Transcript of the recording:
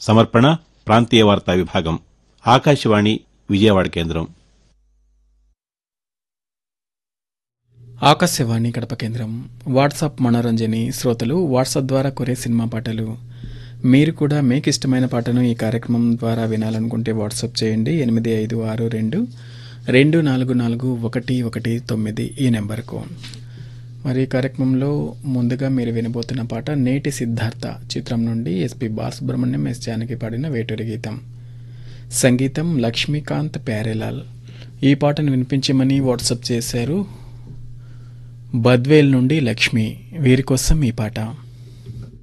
సమర్పణ ప్రాంతీయ వార్తా విభాగం ఆకాశవాణి విజయవాడ కేంద్రం ఆకాశవాణి కడప కేంద్రం వాట్సాప్ మనోరంజని శ్రోతలు వాట్సాప్ ద్వారా కొరే సినిమా పాటలు మీరు కూడా మీకు ఇష్టమైన పాటను ఈ కార్యక్రమం ద్వారా వినాలనుకుంటే వాట్సాప్ చేయండి ఎనిమిది ఐదు ఆరు రెండు రెండు నాలుగు నాలుగు ఒకటి ఒకటి తొమ్మిది ఈ నెంబర్కు మరి ఈ కార్యక్రమంలో ముందుగా మీరు వినబోతున్న పాట నేటి సిద్ధార్థ చిత్రం నుండి ఎస్పి బాలసుబ్రహ్మణ్యం ఎస్ జానకి పాడిన వేటూరి గీతం సంగీతం లక్ష్మీకాంత్ ప్యారేలాల్ ఈ పాటను వినిపించమని వాట్సాప్ చేశారు బద్వేల్ నుండి లక్ష్మి వీరి కోసం ఈ పాట